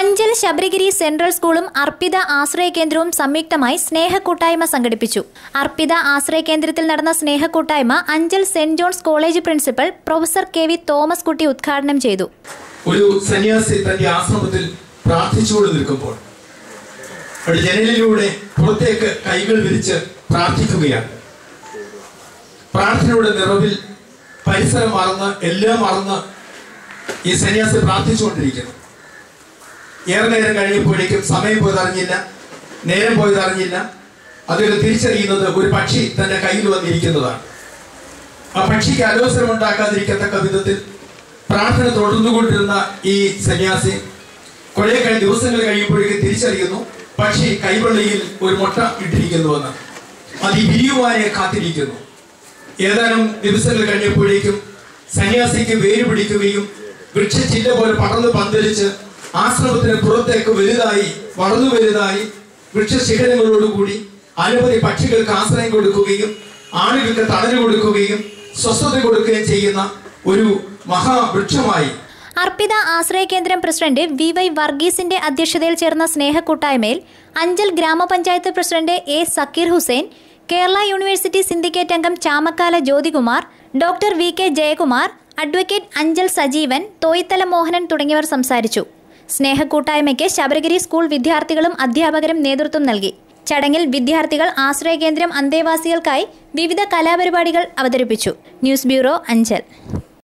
Anchal Sabarigiri central സ്കൂളും അർപ്പിത ആശ്രയ കേന്ദ്രവും സംയുക്തമായി സ്നേഹക്കൂട്ടായ്മ സംഘടിപ്പിച്ചു അർപ്പിത ആശ്രയ കേന്ദ്രത്തിൽ നടന്ന സ്നേഹക്കൂട്ടായ്മ Anchal saint John's college principal professor K V Thomaskutty ഉദ്ഘാടനം ചെയ്തു ഒരു സന്യാസി തന്റെ ആശ്രമത്തിൽ പ്രാർത്ഥിച്ചുകൊണ്ട് നിൽക്കുമ്പോൾ ഒരു ജനലിലൂടെ പുറത്തേക്ക് കൈകൾ വിരിച്ച് പ്രാർത്ഥിക്കുകയാണ് പ്രാർത്ഥനയുടെ നിറവിൽ പരിസരം മറന്ന് എല്ലാം മറന്ന് ഈ സന്യാസി പ്രാർത്ഥിച്ചുകൊണ്ടിരിക്കുന്നു ഏറെ നേരം കഴിഞ്ഞപ്പോഴേക്കും സമയം പോയതറിഞ്ഞില്ല നേരം പോയതറിഞ്ഞില്ല അദ്ദേഹം തിരിച്ചറിയുന്നത് ഒരു പക്ഷി തന്റെ കയ്യിൽ വന്നിരിക്കുന്നതാണ് ആ പക്ഷിക്ക് അലോസരം ഉണ്ടാക്കാതിരിക്കത്തക്ക വിധത്തിൽ പ്രാർത്ഥന തുടർന്നുകൊണ്ടിരുന്ന ഈ സന്യാസി കുറെ കഴിഞ്ഞ ദിവസങ്ങൾ കഴിയുമ്പോഴേക്കും തിരിച്ചറിയുന്നു പക്ഷി കൈവെള്ളിയിൽ ഒരു മുട്ട ഇട്ടിരിക്കുന്നുവെന്ന് അത് ഈ വിരിയുവാനെ കാത്തിരിക്കുന്നു ഏതാനും ദിവസങ്ങൾ കഴിഞ്ഞപ്പോഴേക്കും സന്യാസിക്ക് വേര് പിടിക്കുകയും വൃക്ഷച്ചില്ല പോലെ പടർന്ന് പന്തലിച്ച് ആശ്രമത്തിന് പുറത്തേക്ക് വലുതായി വളർന്നു വലുതായി വൃക്ഷശിഖരങ്ങളോടുകൂടി അനവധി പക്ഷികൾക്ക് ആശ്രയം കൊടുക്കുകയും ആളുകൾക്ക് തണല് കൊടുക്കുകയും സ്വസ്ഥത കൊടുക്കുകയും ചെയ്യുന്ന ഒരു മഹാവൃക്ഷമായി അർപ്പിത ആശ്രയ കേന്ദ്രം പ്രസിഡന്റ് വി വൈ വർഗീസിന്റെ അധ്യക്ഷതയിൽ ചേർന്ന സ്നേഹക്കൂട്ടായ്മയിൽ അഞ്ചൽ ഗ്രാമപഞ്ചായത്ത് president A Zakir Hussain Kerala university syndicate അംഗം Chamakkala Jyothikumar doctor V K Jayakumar advocate Anchal Sajeevan Thoyithala Mohanan തുടങ്ങിയവർ സംസാരിച്ചു സ്നേഹക്കൂട്ടായ്മയ്ക്ക് ശബരിഗിരി സ്കൂൾ വിദ്യാർത്ഥികളും അധ്യാപകരും നേതൃത്വം നൽകി ചടങ്ങിൽ വിദ്യാർത്ഥികൾ ആശ്രയ കേന്ദ്രം അന്തേവാസികൾക്കായി വിവിധ കലാപരിപാടികൾ അവതരിപ്പിച്ചു ന്യൂസ് ബ്യൂറോ അഞ്ചൽ